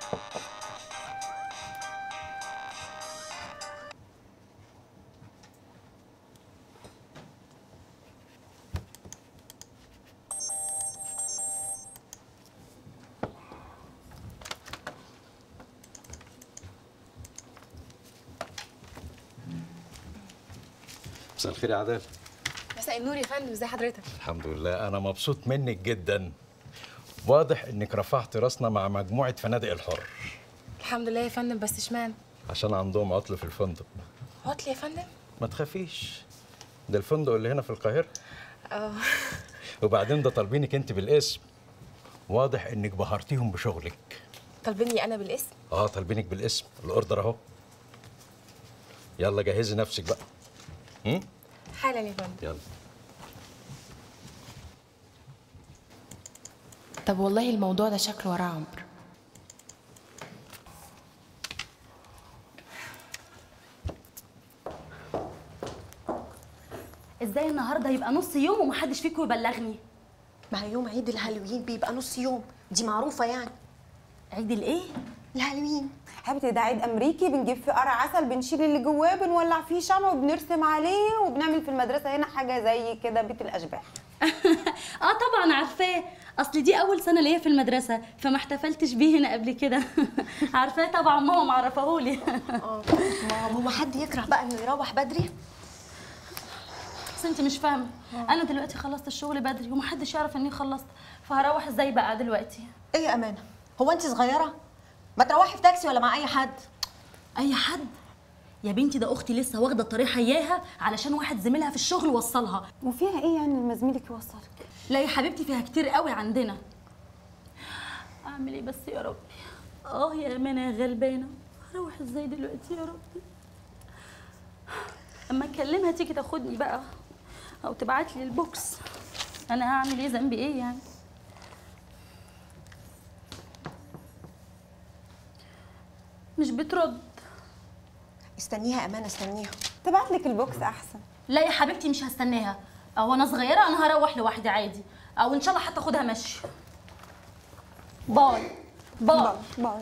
مساء الخير يا عدال مساء النور يا فندم ازي حضرتك الحمد لله انا مبسوط منك جدا واضح انك رفعت راسنا مع مجموعه فنادق الحر الحمد لله يا فندم بس اشمعنى عشان عندهم عطل في الفندق عطل يا فندم ما تخافيش ده الفندق اللي هنا في القاهره اه وبعدين ده طالبينك انت بالاسم واضح انك بهرتيهم بشغلك طالبيني انا بالاسم اه طالبينك بالاسم الاوردر اهو يلا جهزي نفسك بقى هم؟ حالا يا فندم يلا طب والله الموضوع ده شكله وراه عمرو ازاي النهارده يبقى نص يوم ومحدش فيكم يبلغني ما هي يوم عيد الهالوين بيبقى نص يوم دي معروفة يعني عيد الايه الهالوين حبيبتي ده عيد امريكي بنجيب فيه قرع عسل بنشيل اللي جواه بنولع فيه شمع وبنرسم عليه وبنعمل في المدرسه هنا حاجه زي كده بيت الاشباح اه طبعا عارفاه اصل دي اول سنه ليا في المدرسه فما احتفلتش بيه هنا قبل كده عارفاه طبعا ماما معرفهولي اه ما هو حد يكره بقى انه يروح بدري بس انت مش فاهمه انا دلوقتي خلصت الشغل بدري ومحدش يعرف اني خلصت فهروح ازاي بقى دلوقتي ايه يا امانه هو انت صغيره ما تروحي في تاكسي ولا مع اي حد اي حد يا بنتي ده اختي لسه واخده الطريق اياها علشان واحد زميلها في الشغل وصلها وفيها ايه يعني لما زميلك يوصلك لا يا حبيبتي فيها كتير قوي عندنا اعمل ايه بس يا ربي اه يا امانه يا غلبانه هروح ازاي دلوقتي يا ربي اما اكلمها تيجي تاخدني بقى او تبعت لي البوكس انا هعمل ايه ذنبي ايه يعني مش بترد استنيها امانه استنيها تبعت لك البوكس احسن لا يا حبيبتي مش هستناها او انا صغيره انا هروح لوحدي عادي او ان شاء الله حتى اخدها مشي باي باي باي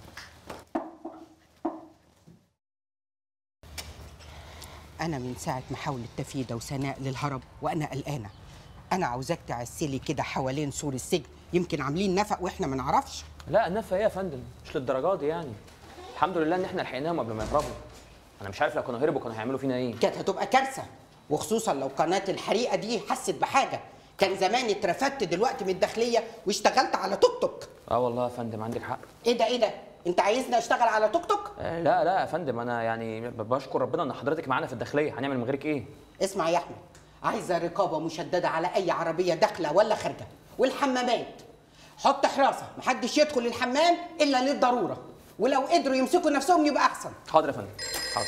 أنا من ساعة ما حاولت تفيدة وسناء للهرب وأنا قلقانة أنا عاوزاك تعسلي كده حوالين سور السجن يمكن عاملين نفق وإحنا ما نعرفش لا نفى ايه يا فندم مش للدرجه دي يعني الحمد لله ان احنا لحقناهم قبل ما يهربوا انا مش عارف لو كانوا هربوا كانوا هيعملوا فينا ايه كانت هتبقى كارثة وخصوصا لو قناة الحريقة دي حست بحاجة كان زمان اترفدت دلوقتي من الداخلية واشتغلت على توك توك اه والله يا فندم عندك حق إيه ده إيه ده؟ أنت عايزني أشتغل على توك توك؟ آه لا لا يا فندم انا يعني ب- بشكر ربنا ان حضرتك معانا في الداخليه هنعمل من غيرك ايه اسمع يا أحمد عايزة رقابة مشددة على أي عربية داخلة ولا خارجة والحمامات حط حراسة محدش يدخل الحمام إلا للضرورة ولو قدروا يمسكوا نفسهم يبقى أحسن حاضر يا فندم حاضر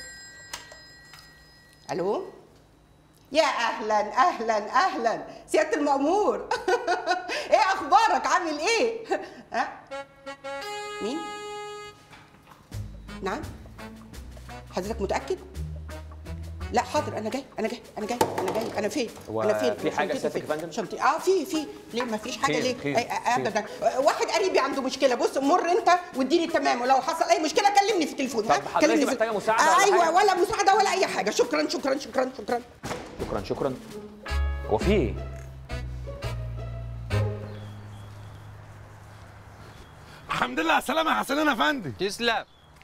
الو يا اهلا اهلا اهلا سياده المامور ايه اخبارك عامل ايه ها مين نعم حضرتك متاكد لا حاضر انا جاي انا جاي انا جاي انا جاي انا فين هو انا فين في حاجة شنطتي سيادتك فين؟ يا فندم؟ شنطتي اه في في ليه ما فيش حاجه خير، ليه خير، أي- خير. ابدا واحد قريبي عنده مشكله بص مر انت واديني تمام ولو حصل اي مشكله كلمني في التليفون طب ها؟ حضرتك كلمني في- محتاجة مساعدة ولا ايوه حاجة؟ ولا مساعده ولا اي حاجه شكرا شكرا شكرا شكرا شكرا شكرا هو في ايه الحمد لله على السلامة يا حسنين يا فندم تسلم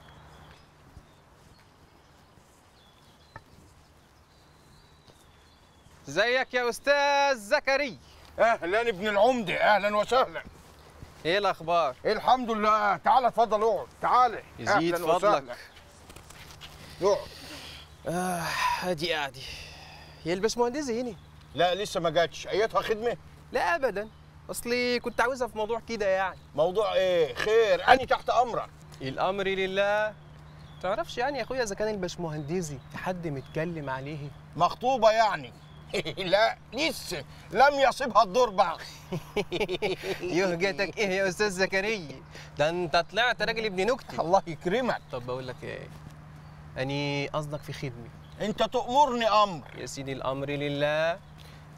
ازيك يا استاذ زكريا اهلا ابن العمدة اهلا وسهلا ايه الاخبار إيه الحمد لله تعال اتفضل اقعد تعال يزيد أهلاً فضلك وسهلاً. اقعد اه ادي قاعدي هي الباشمهندس هنا لا لسه ما جاتش ايتها خدمة لا ابدا اصلي كنت عاوزها في موضوع كده يعني موضوع ايه خير اني تحت امرك الامر لله تعرفش يعني يا اخويا اذا كان الباشمهندسي في حد متكلم عليه مخطوبة يعني لا لسه لم يصبها الدور بعد يهجتك ايه يا استاذ زكريا ده انت طلعت راجل ابن نكته الله يكرمك طب بقول لك ايه اني قصدك في خدمه انت تأمرني امر يا سيدي الامر لله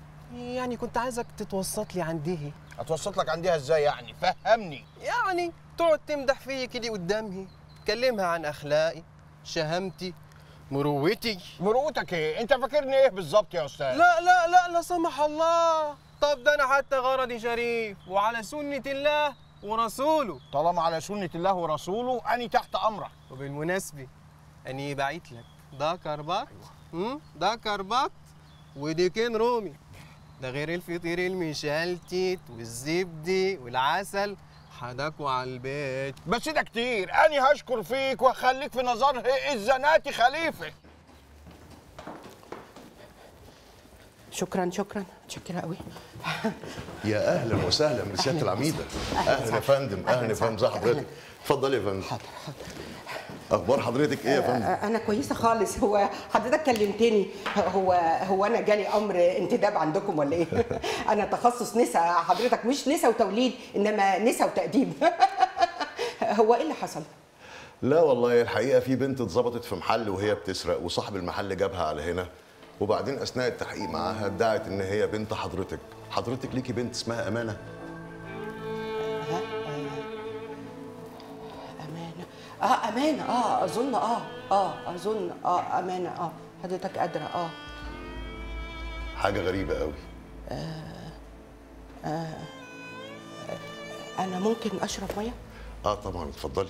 يعني كنت عايزك تتوسط لي عندها هتوسط لك عندها ازاي يعني فهمني يعني تقعد تمدح فيا كده قدامي تكلمها عن اخلاقي شهامتي مروتي مروتك ايه انت فاكرني ايه بالظبط يا استاذ لا لا لا لا سمح الله طب ده انا حتى غرضي شريف وعلى سنة الله ورسوله طالما على سنه الله ورسوله اني تحت امرك وبالمناسبة أني بعت لك ده كربات أيوة. ده كربات وديكين رومي ده غير الفطير المشلتت والزبدة والعسل حداكوا على البيت بس ده كتير اني هشكر فيك واخليك في نظر الزناتي خليفه شكرا شكرا متشكره قوي يا اهلا وسهلا من سياده العميده اهلا يا فندم اهلا يا فندم ازي حضرتك اتفضل يا فندم حاضر حاضر اخبار حضرتك ايه يا فندم انا كويسه خالص هو حضرتك كلمتني هو هو انا جالي امر انتداب عندكم ولا ايه انا تخصص نسا حضرتك مش نسا وتوليد انما نسا وتقديم هو ايه اللي حصل لا والله الحقيقه في بنت اتظبطت في محل وهي بتسرق وصاحب المحل جابها على هنا وبعدين اثناء التحقيق معاها ادعت ان هي بنت حضرتك حضرتك ليكي بنت اسمها امانه امانه اه امانه اه اظن اه اه اظن اه امانه اه حضرتك قادره اه حاجه غريبه قوي انا ممكن اشرب ميه اه طبعا اتفضلي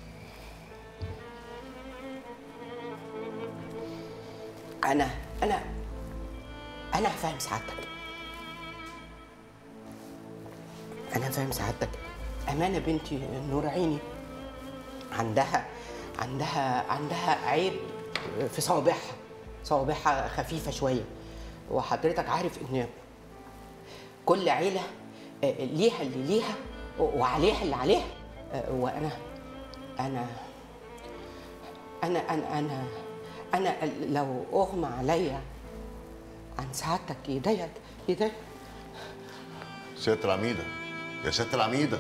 انا انا انا فاهم سعادتك انا فاهم سعادتك امانه بنتي نور عيني عندها عندها عندها عيب في صوابعها صوابعها خفيفه شويه وحضرتك عارف ان كل عيله آه، ليها اللي ليها وعليها اللي عليها آه، وانا انا انا انا انا انا لو اغمى عليا عن سعادتك يضايقك يضايق سياده العميده يا سياده العميده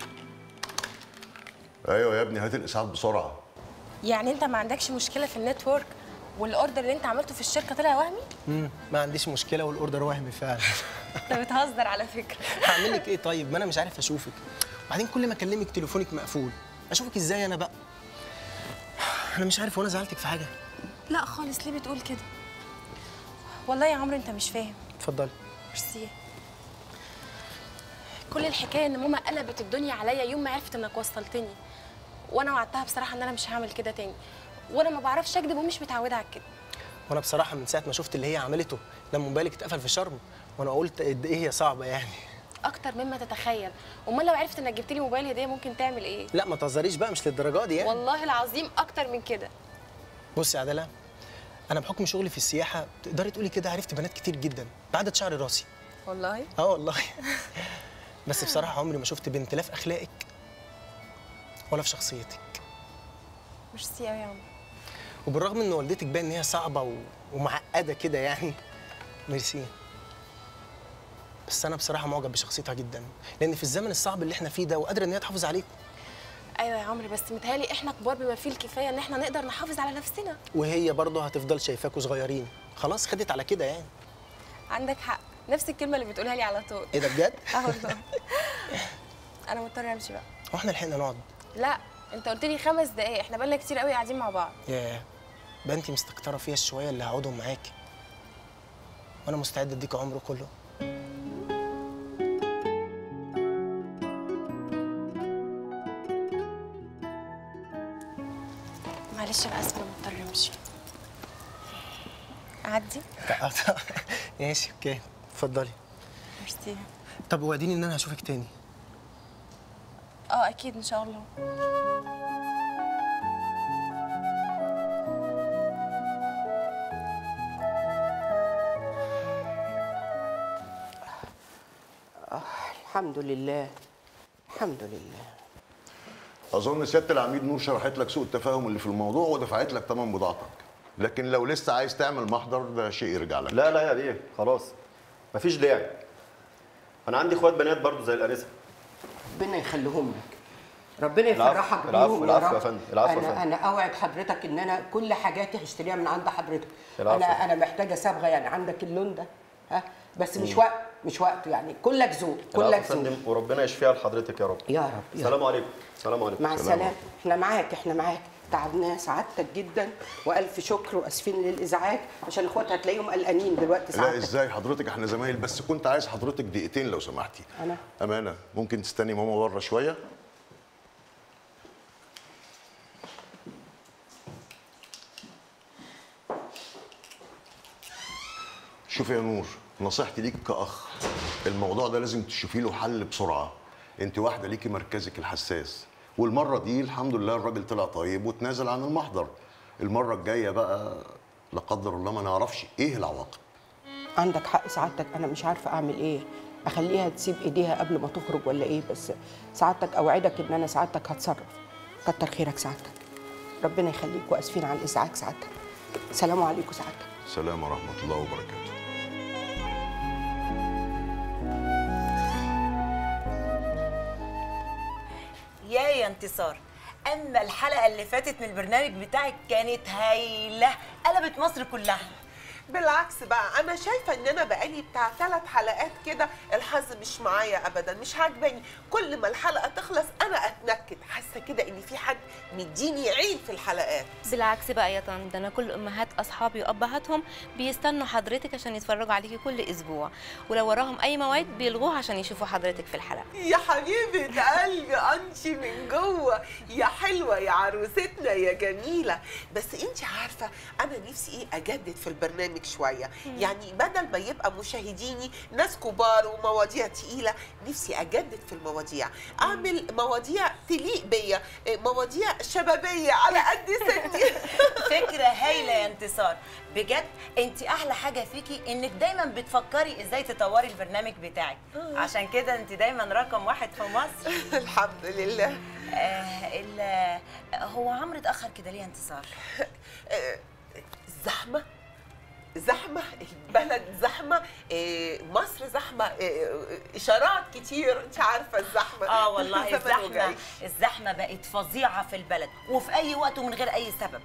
ايوه يا ابني هات الاسعاف بسرعه يعني انت ما عندكش مشكله في النتورك والاوردر اللي انت عملته في الشركه طلع وهمي مم. ما عنديش مشكلة والأوردر وهمي فعلا انت بتهزر على فكره هعمل لك إيه طيب ما أنا مش عارف أشوفك وبعدين كل ما أكلمك تليفونك مقفول أشوفك إزاي أنا بقى أنا مش عارف وأنا زعلتك في حاجة لا خالص ليه بتقول كده والله يا عمرو انت مش فاهم اتفضلي ميرسي كل الحكايه ان ماما قلبت الدنيا عليا يوم ما عرفت انك وصلتني وانا وعدتها بصراحه ان انا مش هعمل كده تاني وانا ما بعرفش اكذب ومش متعوده على كده وأنا بصراحة من ساعة ما شفت اللي هي عملته لما موبايلك اتقفل في شرم وأنا قلت قد إيه هي صعبة يعني اكتر مما تتخيل امال لو عرفت انك جبت لي موبايل هديه ممكن تعمل ايه لا ما تهزريش بقى مش للدرجة دي يعني والله العظيم اكتر من كده بصي يا عدلة أنا بحكم شغلي في السياحة تقدري تقولي كده عرفت بنات كتير جدا بعدد شعر راسي والله اه والله بس بصراحة عمري ما شفت بنت لا في أخلاقك ولا في شخصيتك ميرسي قوي يا عمرو وبالرغم ان والدتك باين ان هي صعبة و... ومعقدة كده يعني ميرسي بس أنا بصراحة معجب بشخصيتها جدا لأن في الزمن الصعب اللي احنا فيه ده وقادرة إن هي تحافظ عليكم ايوه يا عمرو بس متهيألي احنا كبار بما فيه الكفايه ان احنا نقدر نحافظ على نفسنا وهي برضه هتفضل شايفاكوا صغيرين خلاص خدت على كده يعني عندك حق نفس الكلمه اللي بتقولها لي على طول ايه ده بجد؟ اه والله انا مضطره امشي بقى هو احنا لحقنا نقعد لا انت قلت لي خمس دقايق احنا بقالنا كتير قوي قاعدين مع بعض ياه بقى انت مستكترة فيها الشوية اللي هقعدهم معاكي وأنا مستعد أديك عمره كله معلش انا اسفه انا مضطره امشي اعدي ماشي اوكي اتفضلي ميرسي طب وعديني ان انا هشوفك تاني اه اكيد ان شاء الله الحمد لله الحمد لله اظن سياده العميد نور شرحت لك سوء التفاهم اللي في الموضوع ودفعت لك ثمن بضاعتك لكن لو لسه عايز تعمل محضر ده شيء يرجع لك لا لا يا بيه خلاص مفيش داعي انا عندي اخوات بنات برضو زي الانسه ربنا يخليهم لك ربنا العفو، يفرحك العفو، بيهم العفو يا يا رب. فندم، العفو يا انا فندم. انا اوعد حضرتك ان انا كل حاجاتي هشتريها من عند حضرتك العفو. انا انا محتاجه صبغه يعني عندك اللون ده ها بس مش وقت مش وقته يعني كلك ذوق العفو يا كلك ذوق فندم وربنا يشفيها لحضرتك يا رب يا رب يا السلام عليكم السلام عليكم مع السلامه احنا معاك احنا معاك تعبنا سعادتك جدا والف شكر واسفين للازعاج عشان اخواتها هتلاقيهم قلقانين دلوقتي لا سعادتك ازاي حضرتك احنا زمايل بس كنت عايز حضرتك دقيقتين لو سمحتي انا امانه ممكن تستني ماما بره شويه شوفي يا نور نصيحتي ليك كاخ الموضوع ده لازم تشوفي له حل بسرعه انت واحده ليكي مركزك الحساس والمره دي الحمد لله الراجل طلع طيب وتنازل عن المحضر المره الجايه بقى لا قدر الله ما نعرفش ايه العواقب عندك حق سعادتك انا مش عارفه اعمل ايه اخليها تسيب ايديها قبل ما تخرج ولا ايه بس سعادتك اوعدك ان انا سعادتك هتصرف كتر خيرك سعادتك ربنا يخليك واسفين على الازعاج سعادتك سلام عليكم سعادتك السلام ورحمه الله وبركاته يا يا انتصار اما الحلقه اللي فاتت من البرنامج بتاعك كانت هايله قلبت مصر كلها بالعكس بقى انا شايفه ان انا بقالي بتاع ثلاث حلقات كده الحظ مش معايا ابدا مش عاجباني كل ما الحلقه تخلص انا اتنكد حاسه كده ان في حد مديني عين في الحلقات بالعكس بقى يا طن ده انا كل امهات اصحابي وابهاتهم بيستنوا حضرتك عشان يتفرجوا عليكي كل اسبوع ولو وراهم اي مواد بيلغوها عشان يشوفوا حضرتك في الحلقه يا حبيبه قلبي انشي من جوه يا حلوه يا عروستنا يا جميله بس انت عارفه انا نفسي ايه اجدد في البرنامج شويه يعني بدل ما يبقى مشاهديني ناس كبار ومواضيع تقيله نفسي اجدد في المواضيع اعمل مواضيع تليق بيا إيه، مواضيع شبابيه على قد سني فكره هايله يا انتصار بجد انت احلى حاجه فيكي انك دايما بتفكري ازاي تطوري البرنامج بتاعك عشان كده انت دايما رقم واحد في مصر الحمد لله آه ال- هو عمرو اتاخر كده ليه يا انتصار زحمه زحمه البلد زحمه إيه، مصر زحمه إيه، اشارات كتير انت عارفه الزحمه اه والله زمن الزحمه وجاي. الزحمه بقت فظيعه في البلد وفي اي وقت ومن غير اي سبب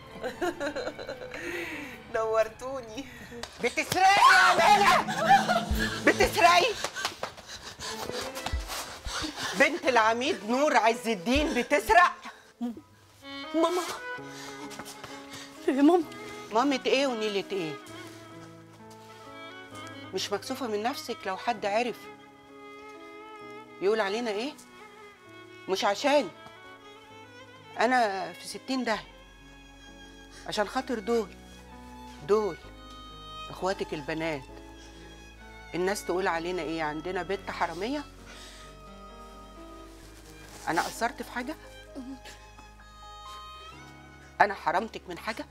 نورتوني بتسرقي يا امانه بتسرقي بنت العميد نور عز الدين بتسرق ماما يا ماما مامة ايه ونيلة ايه مش مكسوفة من نفسك لو حد عرف يقول علينا ايه مش عشان انا في ستين ده عشان خاطر دول دول اخواتك البنات الناس تقول علينا ايه عندنا بنت حرامية انا قصرت في حاجة انا حرمتك من حاجة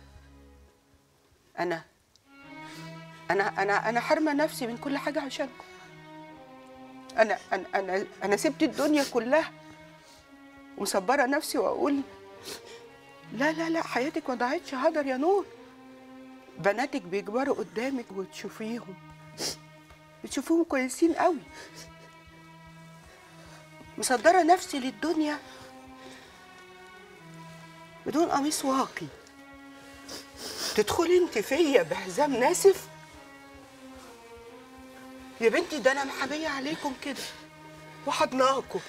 انا انا انا انا حارمه نفسي من كل حاجه عشانكم انا انا انا انا سبت الدنيا كلها ومصبره نفسي واقول لا لا لا حياتك ما ضاعتش هدر يا نور بناتك بيكبروا قدامك وتشوفيهم بتشوفيهم كويسين قوي مصدره نفسي للدنيا بدون قميص واقي تدخلي انت فيا بحزام ناسف يا بنتي ده انا محاميه عليكم كده وحضناكم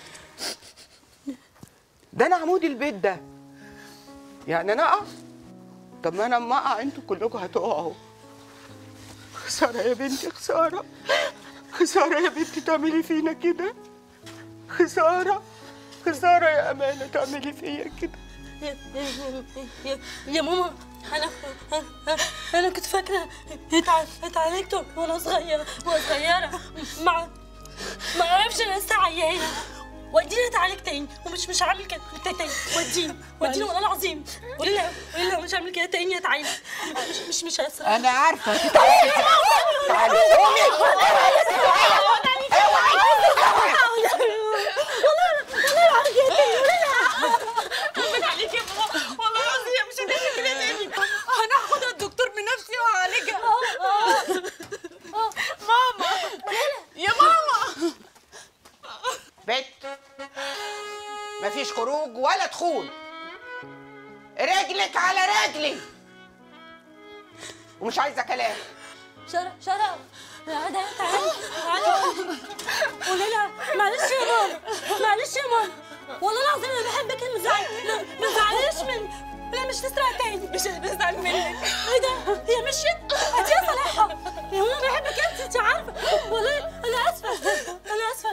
ده انا عمود البيت ده يعني انا اقع طب ما انا اما اقع انتوا كلكم هتقعوا خساره يا بنتي خساره خساره يا بنتي تعملي فينا كده خساره خساره يا امانه تعملي فيا كده يا, يا, يا, يا ماما انا انا كنت فاكره اتع- اتعالجت وانا صغيره وانا صغيره ما ما اعرفش انا لسه عيانه وديني اتعالج تاني ومش مش هعمل كده تاني وديني وديني والله العظيم قولي لها قولي لها مش هعمل كده تاني اتعالج مش مش مش هيحصل انا عارفه تتعالجي تعالي والله العظيم يا تاني قولي لها ربنا عليك يا ماما والله العظيم مش هتعمل كده تاني انا هاخد الدكتور بنفسي وهعالجها ماما يا ماما بت مفيش خروج ولا دخول رجلك على رجلي ومش عايزه كلام شرف شرف هذا تعالي تعالي قولي لها معلش يا ماما معلش يا ماما والله العظيم انا بحبك ما تزعل ما تزعليش مني لا مش تسرق تاني مش بزعل منك ايه ده هي مشيت هاتي يا صلاحها يا ماما بحبك انت انت عارفه والله انا اسفه انا اسفه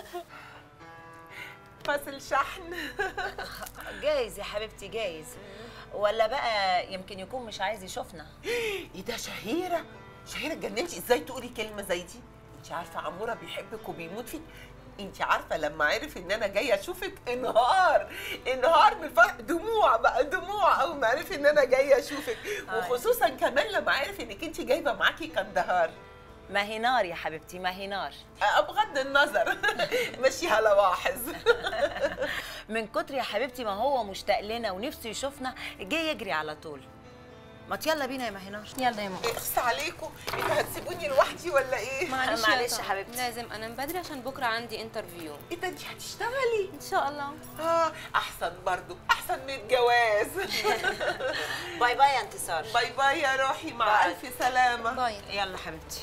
فاصل شحن جايز يا حبيبتي جايز ولا بقى يمكن يكون مش عايز يشوفنا ايه ده شهيره شهيره اتجننتي ازاي تقولي كلمه زي دي انت عارفه عموره بيحبك وبيموت فيك انت عارفه لما عرف ان انا جايه اشوفك انهار انهار من الفرح دموع بقى دموع اول ما عرف ان انا جايه اشوفك وخصوصا كمان لما عرف انك انت جايبه معاكي كندهار ما هي نار يا حبيبتي ما هي نار بغض النظر مشيها لواحظ من كتر يا حبيبتي ما هو مشتاق لنا ونفسه يشوفنا جه يجري على طول ما يلا بينا يا مهنار يلا يا ماما اخس عليكم انتوا هتسيبوني لوحدي ولا ايه معلش معلش يا يا حبيبتي. لازم انام بدري عشان بكره عندي انترفيو ايه ده انت هتشتغلي ان شاء الله اه احسن برضو احسن من الجواز باي باي يا انتصار باي باي يا روحي مع باي. الف سلامه باي يلا حبيبتي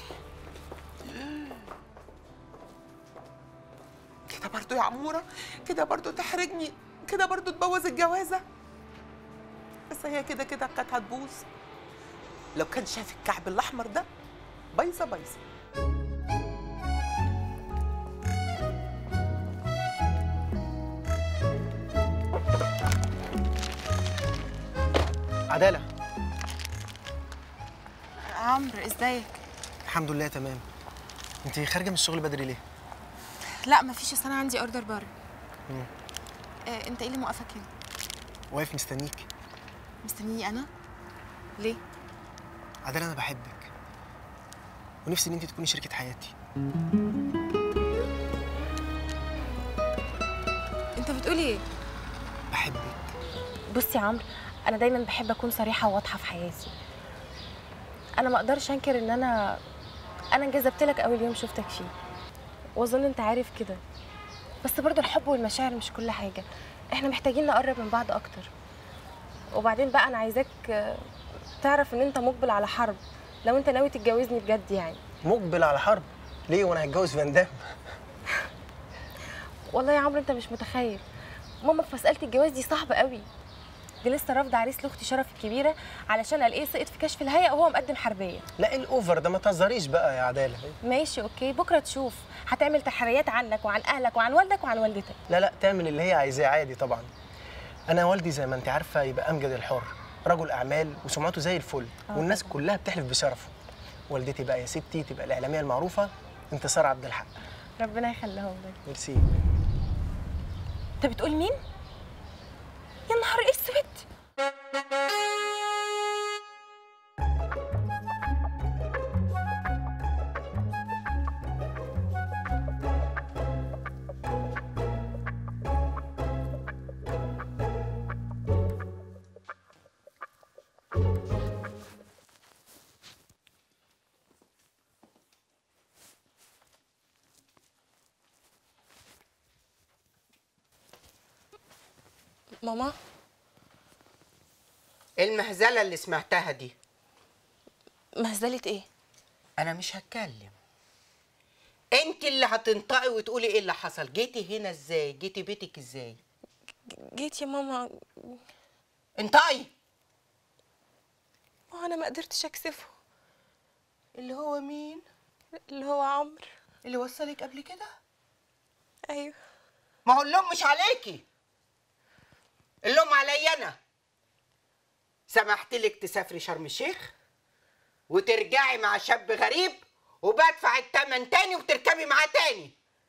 كده برضو يا عموره كده برضو تحرجني كده برضو تبوظ الجوازه بس هي كده كده كانت هتبوظ لو كان شاف الكعب الاحمر ده بايظه بايظه عداله عمرو ازيك الحمد لله تمام انت خارجه من الشغل بدري ليه لا مفيش اصل انا عندي اوردر بره مم. آه، انت ايه اللي موقفك هنا واقف مستنيك مستنيني انا ليه عداله انا بحبك ونفسي ان انت تكوني شريكه حياتي انت بتقولي ايه بحبك بصي يا عمرو انا دايما بحب اكون صريحه وواضحه في حياتي انا ما اقدرش انكر ان انا انا انجذبت لك اول يوم شفتك فيه واظن انت عارف كده بس برضه الحب والمشاعر مش كل حاجه احنا محتاجين نقرب من بعض اكتر وبعدين بقى انا عايزاك آه، تعرف ان انت مقبل على حرب لو انت ناوي تتجوزني بجد يعني مقبل على حرب ليه وانا هتجوز فان دام والله يا عمرو انت مش متخيل ماما في مساله الجواز دي صعبه قوي دي لسه رافضه عريس لاختي شرف الكبيره علشان قال ايه سقط في كشف الهيئه وهو مقدم حربيه لا ايه الاوفر ده ما تهزريش بقى يا عداله ماشي اوكي بكره تشوف هتعمل تحريات عنك وعن اهلك وعن والدك وعن والدتك لا لا تعمل اللي هي عايزاه عادي طبعا انا والدي زي ما انت عارفه يبقى امجد الحر رجل اعمال وسمعته زي الفل آه والناس كلها بتحلف بشرفه والدتي بقى يا ستي تبقى الاعلاميه المعروفه انتصار عبد الحق ربنا يخليهم لك ميرسي انت بتقول مين يا نهار اسود ماما إيه المهزله اللي سمعتها دي مهزله ايه انا مش هتكلم انت اللي هتنطقي وتقولي ايه اللي حصل جيتي هنا ازاي جيتي بيتك ازاي جيت يا ماما انطقي وانا ما قدرتش اكسفه اللي هو مين اللي هو عمرو اللي وصلك قبل كده ايوه ما هو اللوم مش عليكي اللوم عليا انا سمحت لك تسافري شرم الشيخ وترجعي مع شاب غريب وبدفع التمن تاني وتركبي معاه تاني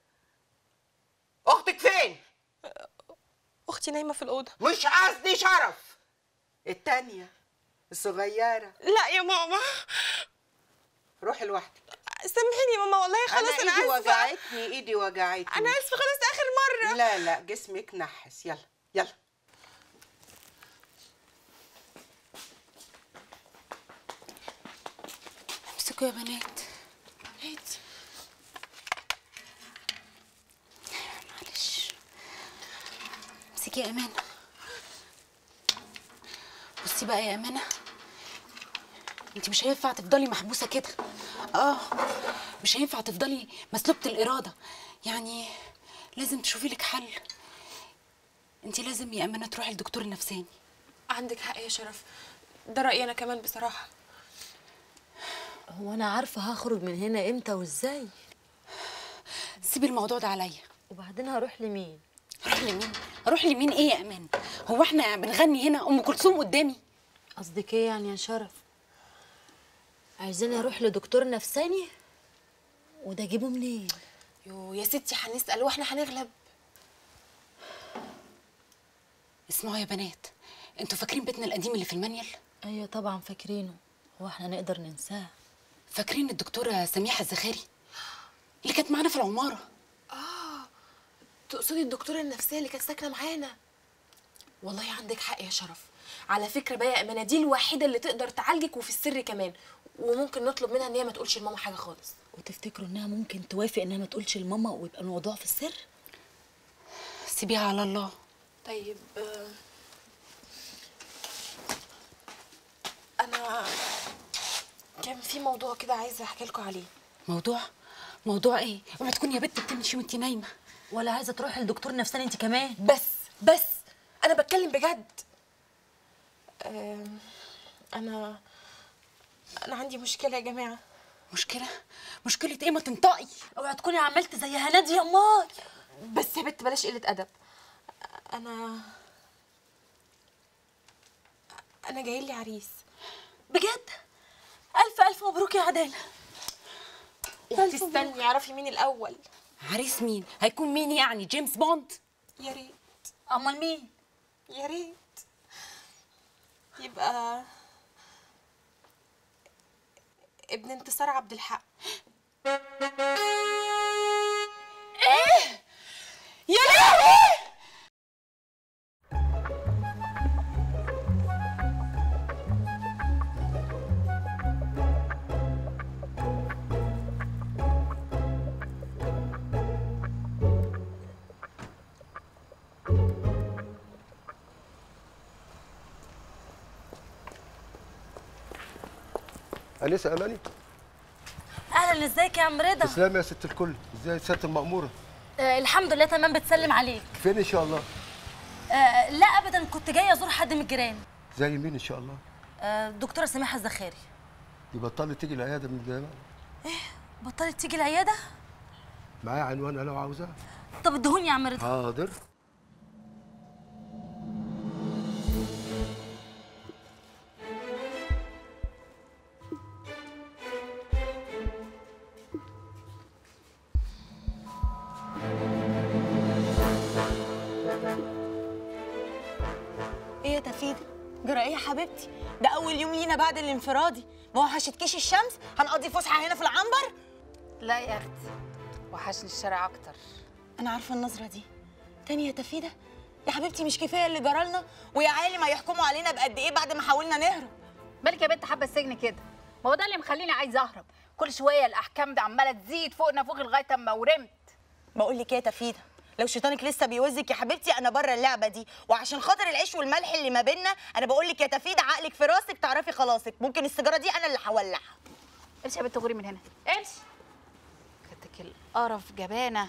اختك فين اختي نايمه في الاوضه مش قصدي شرف التانية الصغيرة لا يا ماما روحي لوحدك سامحيني يا ماما والله خلاص انا, انا ايدي اسفه وجعتني ايدي وجعتني انا اسفه خلاص اخر مره لا لا جسمك نحس يلا يلا امسكوا يا بنات هاتي معلش امسكي يا امانه بصي بقى يا امانه انت مش هينفع تفضلي محبوسه كده اه مش هينفع تفضلي مسلوبه الاراده يعني لازم تشوفي لك حل انت لازم يا امانه تروحي لدكتور النفساني عندك حق يا شرف ده رايي انا كمان بصراحه هو انا عارفه هخرج من هنا امتى وازاي سيبي الموضوع ده عليا وبعدين هروح لمين اروح لمين اروح لمين ايه يا امان هو احنا بنغني هنا ام كلثوم قدامي قصدك ايه يعني يا شرف عايزاني اروح لدكتور نفساني وده اجيبه منين يو يا ستي هنسال واحنا هنغلب اسمعوا يا بنات انتوا فاكرين بيتنا القديم اللي في المنيل ايوه طبعا فاكرينه هو احنا نقدر ننساه فاكرين الدكتوره سميحه الزخاري اللي كانت معانا في العماره اه تقصدي الدكتوره النفسيه اللي كانت ساكنه معانا والله عندك حق يا شرف على فكره بقى يا امانه دي الوحيده اللي تقدر تعالجك وفي السر كمان وممكن نطلب منها ان هي ما تقولش لماما حاجه خالص وتفتكروا انها ممكن توافق انها ما تقولش لماما ويبقى الموضوع في السر سيبيها على الله طيب آه، انا كان في موضوع كده عايزه احكي لكم عليه موضوع موضوع ايه اوعي تكوني يا بنت بتمشي وانت نايمه ولا عايزه تروحي لدكتور نفساني انت كمان بس بس انا بتكلم بجد آم، انا انا عندي مشكله يا جماعه مشكله مشكله ايه ما تنطقي اوعي تكوني عملت زي هنادي يا ماي بس يا بنت بلاش قله ادب انا انا جاي لي عريس بجد الف الف مبروك يا عداله انت استني اعرفي مين الاول عريس مين هيكون مين يعني جيمس بوند يا ريت امال مين يا ريت يبقى ابن انتصار عبد الحق ايه يا لهوي انسه اماني اهلا ازيك يا عم رضا تسلمي يا ست الكل ازاي سياده المأمورة آه الحمد لله تمام بتسلم عليك فين ان شاء الله آه لا ابدا كنت جايه ازور حد من الجيران زي مين ان شاء الله آه دكتوره سماحه الزخاري دي بطلت تيجي العياده من زمان بطلت تيجي العياده معايا عنوانها لو عاوزاه طب ادهوني يا عم رضا حاضر ايه يا تفيدة؟ جرى ايه يا حبيبتي؟ ده أول يوم لينا بعد الانفرادي، ما وحشتكيش الشمس؟ هنقضي فسحة هنا في العنبر؟ لا يا اختي وحشني الشارع اكتر أنا عارفة النظرة دي. تاني يا تفيدة؟ يا حبيبتي مش كفاية اللي جرالنا ويا عالم هيحكموا علينا بقد ايه بعد ما حاولنا نهرب؟ مالك يا بنت حابه السجن كده ما هو ده اللي مخليني عايزه اهرب كل شويه الاحكام دي عماله تزيد فوقنا فوق لغايه اما ورمت بقول لك ايه يا تفيدة؟ لو شيطانك لسه بيوزك يا حبيبتي انا بره اللعبه دي وعشان خاطر العيش والملح اللي ما بينا انا بقول لك يا تفيدة عقلك في راسك تعرفي خلاصك ممكن السيجاره دي انا اللي هولعها امشي يا بنت غوري من هنا امشي كتك القرف جبانه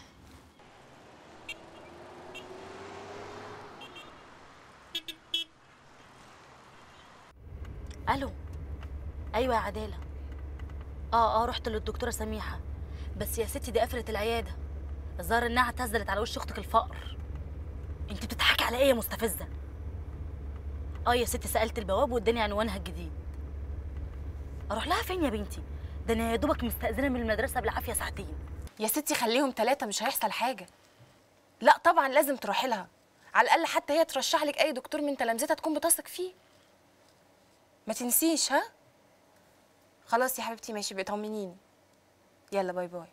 الو ايوه يا عداله اه اه رحت للدكتوره سميحه بس يا ستي دي قفلت العياده الظاهر انها اعتزلت على وش اختك الفقر انت بتضحكي على ايه يا مستفزه اه يا ستي سالت البواب واداني عنوانها الجديد اروح لها فين يا بنتي ده انا يا دوبك مستاذنه من المدرسه بالعافيه ساعتين يا ستي خليهم ثلاثة مش هيحصل حاجة لا طبعا لازم تروحي لها على الأقل حتى هي ترشح لك أي دكتور من تلامذتها تكون بتثق فيه ما تنسيش ها خلاص يا حبيبتي ماشي بقى طمنيني يلا باي باي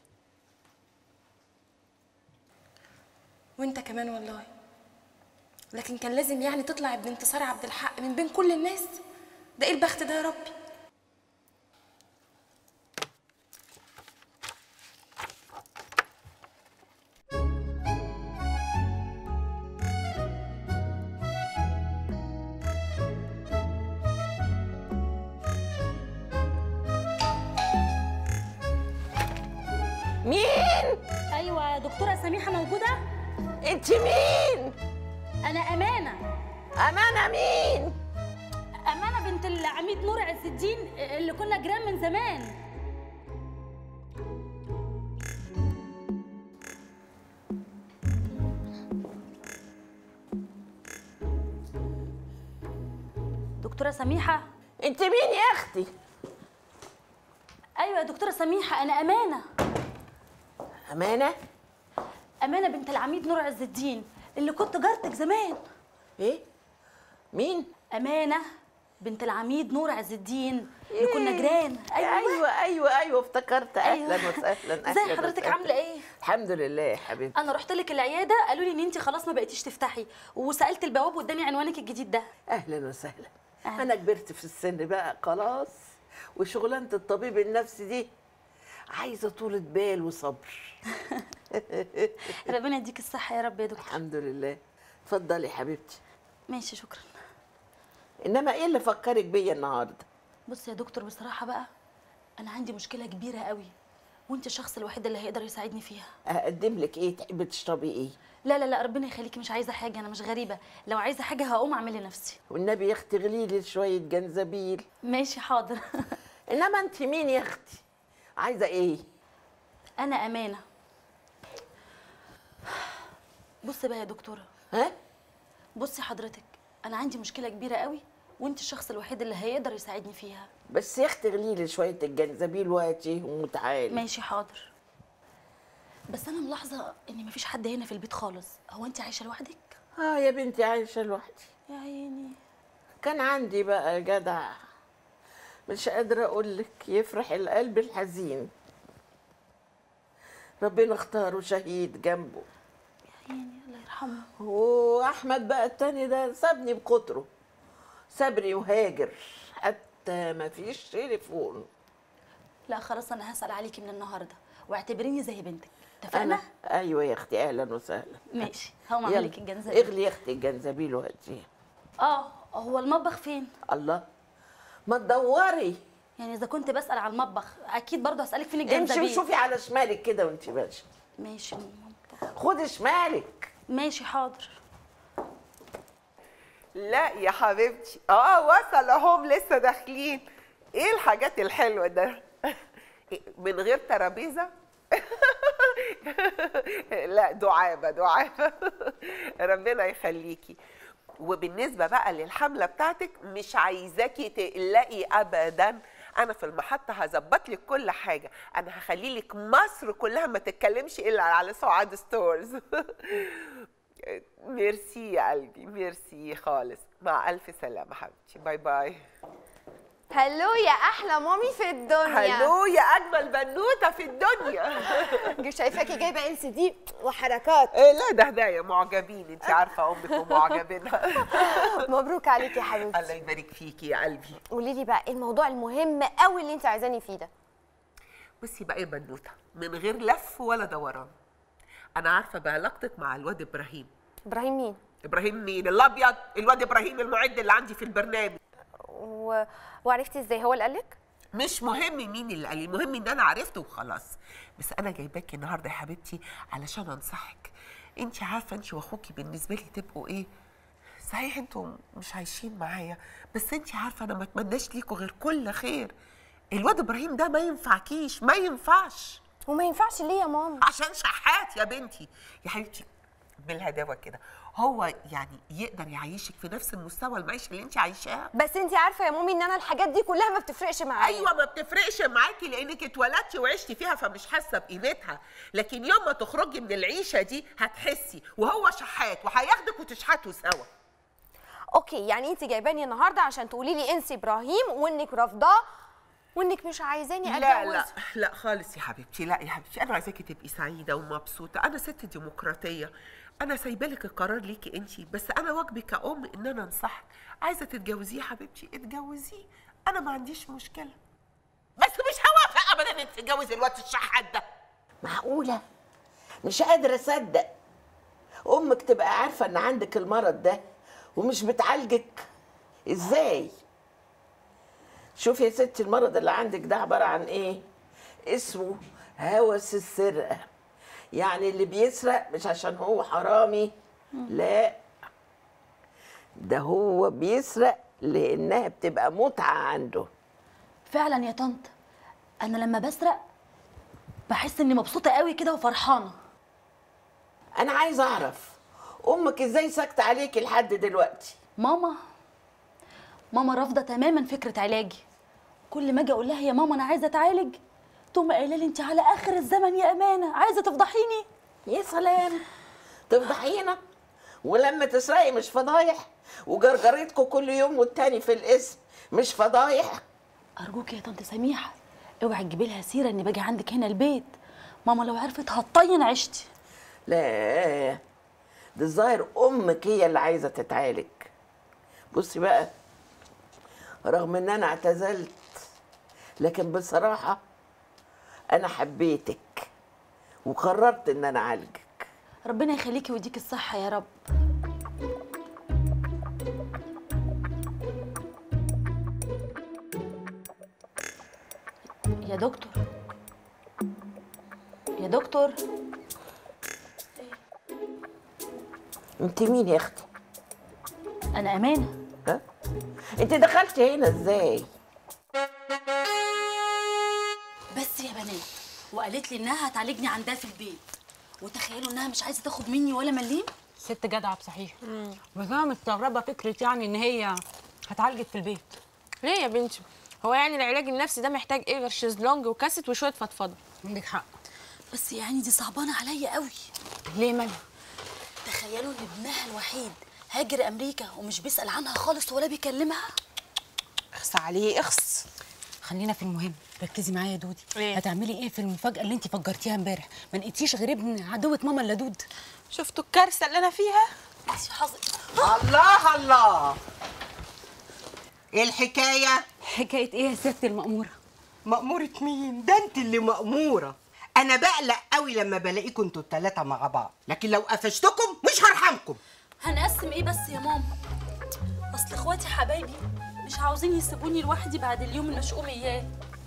وانت كمان والله لكن كان لازم يعني تطلع ابن انتصار عبد الحق من بين كل الناس ده ايه البخت ده يا ربي مين؟ ايوه دكتوره سميحه موجوده انت مين؟ انا امانه امانه مين؟ امانه بنت العميد نور عز الدين اللي كنا جيران من زمان دكتوره سميحه انت مين يا اختي؟ ايوه يا دكتوره سميحه انا امانه امانه؟ امانه بنت العميد نور عز الدين اللي كنت جارتك زمان ايه مين امانه بنت العميد نور عز الدين اللي كنا جيران ايوه ايوه ايوه, أيوة افتكرت اهلا أيوة. وسهلا اهلا ازي حضرتك وسهلا. عامله ايه الحمد لله يا حبيبتي انا رحت لك العياده قالوا لي ان انت خلاص ما بقيتيش تفتحي وسالت البواب واداني عنوانك الجديد ده اهلا وسهلا انا كبرت في السن بقى خلاص وشغلانه الطبيب النفسي دي عايزه طولة بال وصبر ربنا يديك الصحه يا رب يا دكتور الحمد لله اتفضلي حبيبتي ماشي شكرا انما ايه اللي فكرك بيا النهارده بص يا دكتور بصراحه بقى انا عندي مشكله كبيره قوي وانت الشخص الوحيد اللي هيقدر يساعدني فيها اقدم لك ايه تحبي تشربي ايه لا لا لا ربنا يخليكي مش عايزه حاجه انا مش غريبه لو عايزه حاجه هقوم اعمل لنفسي والنبي يا اختي غلي لي شويه جنزبيل ماشي حاضر انما انت مين يا اختي عايزه ايه انا امانه بص بقى يا دكتوره ها بصي حضرتك انا عندي مشكله كبيره قوي وانت الشخص الوحيد اللي هيقدر يساعدني فيها بس يا اختي غلي لي شويه الجنزبيل وهاتيهم وتعالي ماشي حاضر بس انا ملاحظه ان مفيش حد هنا في البيت خالص هو انت عايشه لوحدك اه يا بنتي عايشه لوحدي يا عيني كان عندي بقى جدع مش قادرة أقول لك يفرح القلب الحزين ربنا اختاره شهيد جنبه يا عيني الله يرحمه وأحمد بقى التاني ده سابني بقطره سابني وهاجر حتى ما فيش تليفون لا خلاص انا هسال عليكي من النهارده واعتبريني زي بنتك اتفقنا أنا أيوة يا أختي أهلا وسهلا ماشي هقوم اعمل يلا، لك الجنزبيل اغلي يا أختي الجنزبيل وهاتيه اه هو المطبخ فين الله ما تدوري يعني اذا كنت بسال على المطبخ اكيد برضه هسالك فين امشي الجنزبيل وشوفي على شمالك كده وانت ماشيه ماشي خدي شمالك ماشي حاضر لا يا حبيبتي اه وصل اهم لسه داخلين ايه الحاجات الحلوه ده إيه، من غير ترابيزه لا دعابه دعابه ربنا يخليكي وبالنسبه بقى للحمله بتاعتك مش عايزاكي تقلقي ابدا انا في المحطه هظبط لك كل حاجه انا هخلي لك مصر كلها ما تتكلمش الا على سعاد ستورز ميرسي يا قلبي ميرسي خالص مع الف سلامه حبيبتي باي باي هلو يا احلى مامي في الدنيا هلو يا اجمل بنوته في الدنيا شايفاكي جايبه ال سي دي وحركات إيه لا ده هدايا معجبين انت عارفه امك ومعجبينها مبروك عليكي يا حبيبتي الله يبارك فيكي يا قلبي قولي لي بقى ايه الموضوع المهم قوي اللي انت عايزاني فيه ده بصي بقى يا بنوته من غير لف ولا دوران انا عارفه بعلاقتك مع الواد ابراهيم ابراهيم مين ابراهيم مين الابيض الواد ابراهيم المعد اللي عندي في البرنامج و... وعرفتي ازاي هو اللي قالك مش مهم مين اللي قال لي المهم ان انا عرفت وخلاص بس انا جايباكي النهارده يا حبيبتي علشان انصحك انت عارفه انت واخوكي بالنسبه لي تبقوا ايه صحيح انتوا مش عايشين معايا بس انت عارفه انا ما اتمناش ليكوا غير كل خير الواد ابراهيم ده ما ينفعكيش ما ينفعش وما ينفعش ليه يا ماما عشان شحات يا بنتي يا حبيبتي بالهداوه كده هو يعني يقدر يعيشك في نفس المستوى المعيشه اللي انت عايشاها بس انت عارفه يا مامي ان انا الحاجات دي كلها ما بتفرقش معايا ايوه ما بتفرقش معاكي لانك اتولدتي وعشتي فيها فمش حاسه بقيمتها لكن يوم ما تخرجي من العيشه دي هتحسي وهو شحات وهياخدك وتشحتوا سوا اوكي يعني انت جايباني النهارده عشان تقولي لي انسي ابراهيم وانك رافضاه وانك مش عايزاني اتجوز لا لا لا خالص يا حبيبتي لا يا حبيبتي انا عايزاكي تبقي سعيده ومبسوطه انا ست ديمقراطيه انا سايبه لك القرار ليكي انت بس انا واجبي كأم ان انا انصحك عايزه تتجوزيه يا حبيبتي اتجوزيه انا ما عنديش مشكله بس مش هوافق ابدا انك تتجوزي الواد الشحات ده معقولة؟ مش قادرة أصدق أمك تبقى عارفة إن عندك المرض ده ومش بتعالجك إزاي؟ شوفي يا ستي المرض اللي عندك ده عبارة عن إيه؟ اسمه هوس السرقة يعني اللي بيسرق مش عشان هو حرامي لا ده هو بيسرق لأنها بتبقى متعة عنده فعلا يا طنط انا لما بسرق بحس اني مبسوطه قوي كده وفرحانه انا عايزه اعرف امك ازاي ساكته عليكي لحد دلوقتي ماما ماما رافضه تماما فكره علاجي كل ما اجي اقول لها يا ماما انا عايزه اتعالج تقوم قايله لي انت على اخر الزمن يا امانه عايزه تفضحيني يا سلام تفضحينا ولما تسرقي مش فضايح وجرجرتكم كل يوم والتاني في الاسم مش فضايح ارجوك يا طنط سميحه اوعي تجيبي لها سيره اني باجي عندك هنا البيت ماما لو عرفت هتطين عيشتي لا ده الظاهر امك هي اللي عايزه تتعالج بصي بقى رغم ان انا اعتزلت لكن بصراحه انا حبيتك وقررت ان انا اعالجك ربنا يخليكي ويديك الصحه يا رب يا دكتور يا دكتور انت مين يا اختي انا امانه ها انت دخلتي هنا ازاي بس يا بنات وقالت لي انها هتعالجني عندها في البيت وتخيلوا انها مش عايزه تاخد مني ولا مليم ست جدعه بصحيح بس انا مستغربه فكره يعني ان هي هتعالجك في البيت ليه يا بنتي هو يعني العلاج النفسي ده محتاج ايه غير شезлونج وكاسيت وشويه فضفضه عندك حق بس يعني دي صعبانه عليا قوي ليه مالها تخيلوا ان ابنها الوحيد هاجر امريكا ومش بيسال عنها خالص ولا بيكلمها اخص عليه اخص خلينا في المهم ركزي معايا يا دودي إيه؟ هتعملي ايه في المفاجاه اللي انت فجرتيها امبارح ما لقيتيش غير ابن عدوه ماما اللدود شفتوا الكارثه اللي انا فيها بس حظي الله الله ايه الحكايه حكايه ايه يا ست المأموره مأمورة مين ده انت اللي مأمورة انا بقلق قوي لما بلاقيكم انتوا التلاتة مع بعض لكن لو قفشتكم مش هرحمكم هنقسم ايه بس يا ماما اصل اخواتي حبايبي مش عاوزين يسيبوني لوحدي بعد اليوم المشؤوم اياه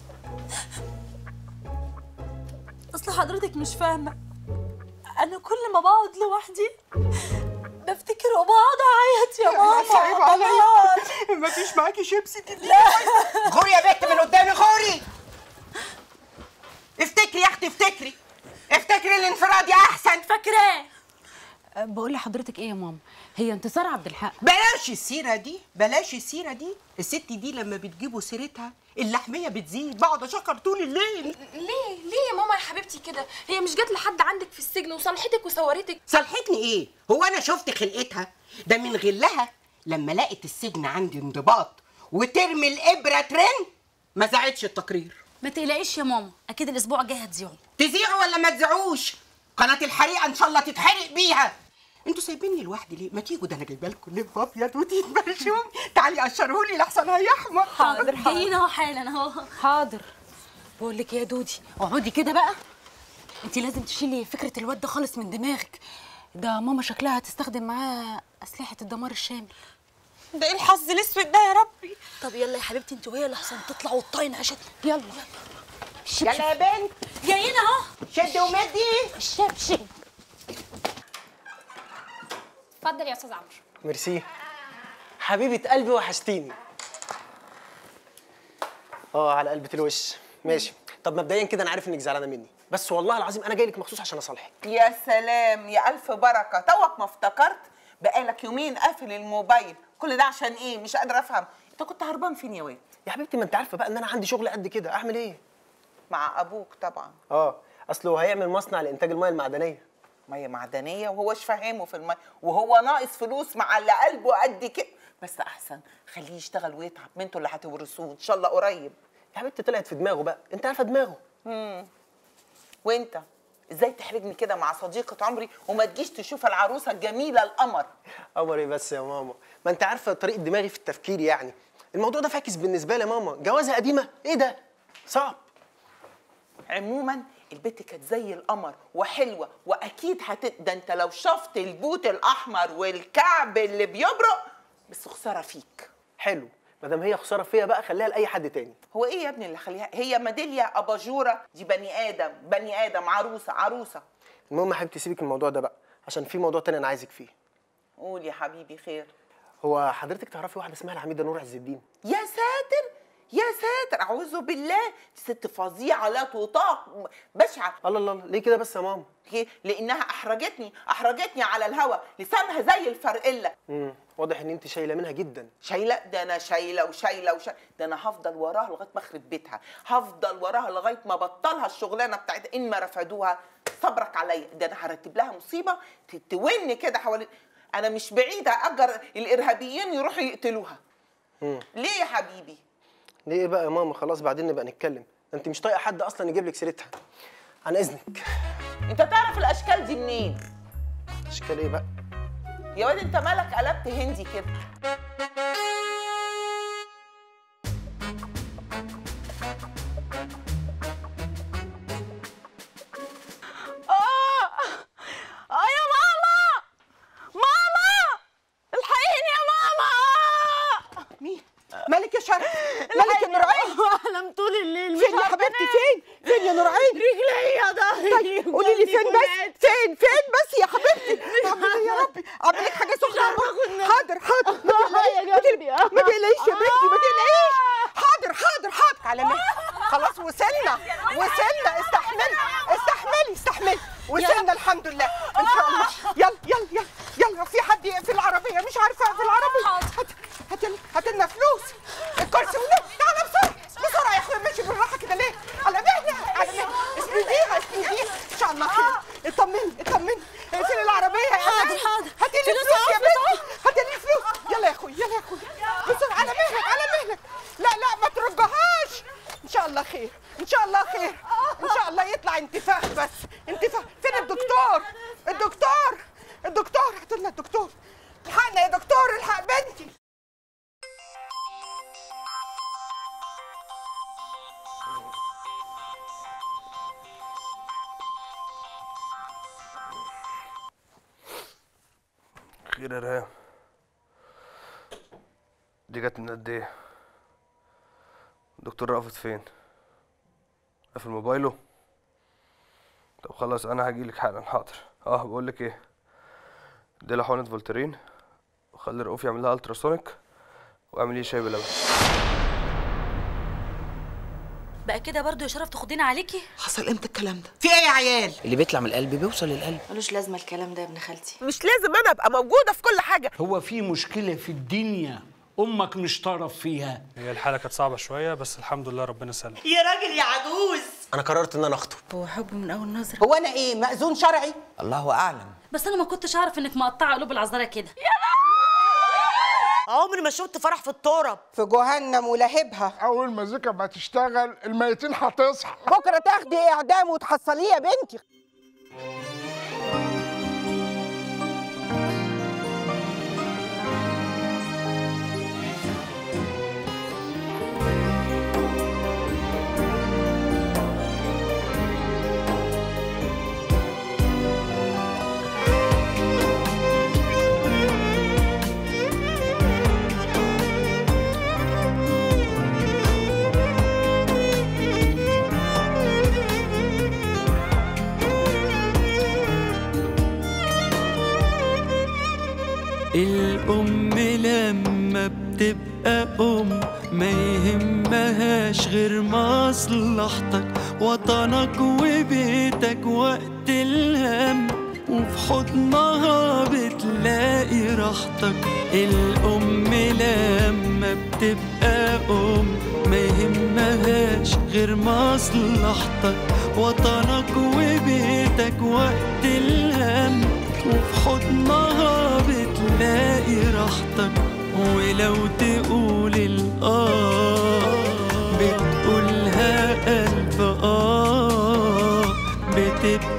اصل حضرتك مش فاهمه انا كل ما بقعد لوحدي بفتكر وبقعد اعيط يا ماما صعب عليا بعيط. مفيش معاكي شيبسي تديني غوري يا بنت من قدامي غوري افتكري يا اختي افتكري افتكري الانفراد يا احسن فاكراه بقول لحضرتك ايه يا ماما هي انتصار عبد الحق بلاش السيره دي بلاش السيره دي الست دي لما بتجيبوا سيرتها اللحميه بتزيد بقعد اشكر طول الليل ليه ليه يا ماما يا حبيبتي كده هي مش جت لحد عندك في السجن وصالحتك وصورتك صلحتني ايه هو انا شفت خلقتها ده من غلها لما لقت السجن عندي انضباط وترمي الابره ترن ما زعتش التقرير ما تقلقيش يا ماما اكيد الاسبوع الجاي هتذيعوا تذيعوا ولا ما تذيعوش قناه الحريقه ان شاء الله تتحرق بيها انتوا سايبيني لوحدي ليه ما تيجوا ده انا جايبه لكم لب ابيض وتيت برشوم تعالي قشرهولي لحسن هيحمر حاضر جايين اهو حالا اهو حاضر بقول لك إيه يا دودي اقعدي كده بقى انت لازم تشيلي فكره الواد ده خالص من دماغك ده ماما شكلها هتستخدم معاه اسلحه الدمار الشامل ده ايه الحظ الاسود ده يا ربي طب يلا يا حبيبتي انت وهي لحسن تطلعوا وتطاين عشتنا يلا يلا يا بنت جايين اهو شدي ومدي الشبشب اتفضل يا استاذ عمرو ميرسي حبيبة قلبي وحشتيني اه على قلبة الوش ماشي طب مبدئيا كده انا عارف انك زعلانه مني بس والله العظيم انا جاي لك مخصوص عشان اصالحك يا سلام يا الف بركه توك ما افتكرت بقالك يومين قافل الموبايل كل ده عشان ايه مش قادره افهم انت كنت هربان فين يا واد يا حبيبتي ما انت عارفه بقى ان انا عندي شغل قد كده اعمل ايه مع ابوك طبعا اه اصله هيعمل مصنع لانتاج الميه المعدنيه ميه معدنيه وهوش فاهمه في الميه وهو ناقص فلوس مع اللي قلبه قد كده بس احسن خليه يشتغل ويتعب ما انتوا اللي هتورثوه ان شاء الله قريب يا حبيبتي طلعت في دماغه بقى انت عارفه دماغه مم. وانت ازاي تحرجني كده مع صديقة عمري وما تجيش تشوف العروسة الجميلة القمر قمر ايه بس يا ماما ما انت عارفه طريقه دماغي في التفكير يعني الموضوع ده فاكس بالنسبه لي يا ماما جوازه قديمه ايه ده صعب عموما البت كانت زي القمر وحلوة واكيد هت ده انت لو شفت البوت الاحمر والكعب اللي بيبرق بس خسارة فيك حلو ما دام هي خساره فيا بقى خليها لاي حد تاني هو ايه يا ابني اللي خليها هي ميدالية اباجورة دي بني ادم بني ادم عروسة عروسة المهم يا حبيبتي سيبك من الموضوع ده بقى عشان في موضوع تاني انا عايزك فيه قول يا حبيبي خير هو حضرتك تعرفي واحده اسمها العميده نور عز الدين يا ساتر يا ساتر اعوذ بالله دي ست فظيعه لا تطاق بشعه الله الله ليه كده بس يا ماما ليه؟ لانها احرجتني احرجتني على الهوا لسانها زي الفرقله امم واضح ان انت شايله منها جدا شايله ده انا شايله وشايله وشايله ده انا هفضل وراها لغايه ما اخرب بيتها هفضل وراها لغايه ما بطلها الشغلانه بتاعتها ان ما رفضوها صبرك عليا ده انا هرتب لها مصيبه ت- تون كده حوالين انا مش بعيده اجر الارهابيين يروحوا يقتلوها امم ليه يا حبيبي ليه بقى يا ماما خلاص بعدين نبقى نتكلم ده انت مش طايقه حد اصلا يجيب لك سيرتها عن اذنك انت تعرف الاشكال دي منين اشكال ايه بقى يا واد انت مالك قلبت هندي كده اه اه يا ماما ماما الحقيني يا ماما مين مالك يا شرف مالك يا نورعين احلم طول الليل فين يا حبيبتي فين فين يا نورعين رجلي يا ظهري طيب قولي لي فين بس فين فين بس يا حبيبتي اعمل ايه يا ربي اعمل لك حاجه سخنه حاضر حاضر ما تقلقيش ما تقلقيش ما تقلقيش يا بنتي ما تقلقيش حاضر حاضر حاضر على مهلك خلاص وصلنا وصلنا استحملي استحملي استحملي وصلنا الحمد لله ان شاء الله يلا يلا يلا يلا في حد يقفل العربيه مش عارفه اقفل العربيه هات هات لنا- هات لنا فلوس الكرسي وليه تعالى بسرعه بسرعه يا اخويا ماشي بالراحه كده ليه على مهلك على مهلك اسنديها اسنديها ان شاء الله خير اطمني اطمني اقفلي العربيه يا حاضر، أمان. حاضر. هاتي لي فلوس فلوس يا أهو، فلوس بنتي هاتي لي فلوس يلا يا اخويا يلا يا اخويا بسرعه على مهلك على مهلك لا لا ما ترجعهاش ان شاء الله خير ان شاء الله خير ان شاء الله يطلع انتفاخ بس انتفاخ فين الدكتور الدكتور الدكتور هات لنا الدكتور الحقنا يا دكتور الحق بنتي خير يا ريهام دي جت من قد ايه دكتور رأفت فين قافل موبايله طب خلاص انا هجيلك حالا حاضر اه بقولك ايه دي لحقنة فولترين وخلي رؤوف يعمل لها التراسونيك واعملي شاي بلبن بقى كده برضو يا شرف تاخدينا عليكي حصل امتى الكلام ده في ايه يا عيال اللي بيطلع من القلب بيوصل للقلب ملوش لازمه الكلام ده يا ابن خالتي مش لازم انا ابقى موجوده في كل حاجه هو في مشكلة في الدنيا أمك مش طرف فيها هي الحالة كانت صعبة شوية بس الحمد لله ربنا سلم يا راجل يا عجوز انا قررت ان انا اخطب هو حب من اول نظره هو انا ايه مأذون شرعي الله اعلم بس انا ما كنتش اعرف انك مقطعه قلوب العذارى كده عمري ما شفت فرح في التراب في جهنم ولهبها اول ما زكا ما تشتغل الميتين هتصحى بكره تاخدي اعدام وتحصليه يا بنتي الأم لما بتبقى أم ما يهمهاش غير مصلحتك وطنك وبيتك وقت الهم وفي حضنها بتلاقي راحتك الأم لما بتبقى أم ما يهمهاش غير مصلحتك وطنك وبيتك وقت الهم وفي حضنها بتلاقي راحتك ولو تقول الآه بتقول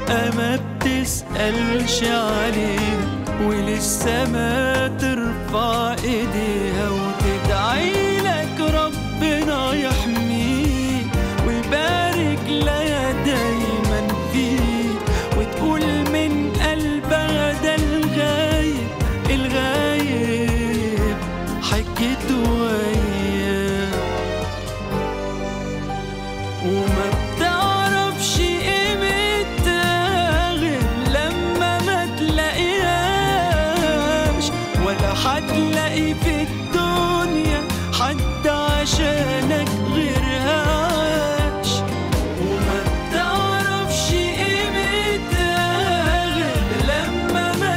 تبقى ما بتسألش عليها ولسه ما ترفع ايديها وتدعي لك ربنا يحميك ويبارك لها دايما فيك وتقول من قلبها ده الغايب الغايب حكيت وياه وما بتعرفش قيمتها غير لما ما تلاقيهاش ولا هتلاقي في الدنيا حد عشانك غيرها عاش وما بتعرفش قيمتها غير لما ما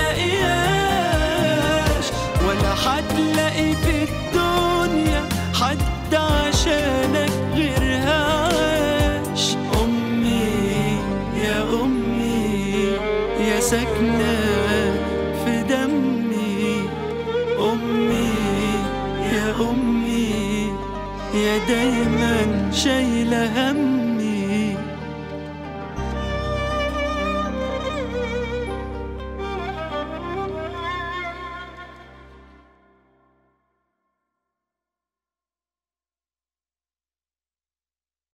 تلاقيهاش ولا هتلاقي في الدنيا حد عشانك غيرها عاش أمي يا أمي يا ساكنة في دمي أمي يا أمي يا دايما شايفة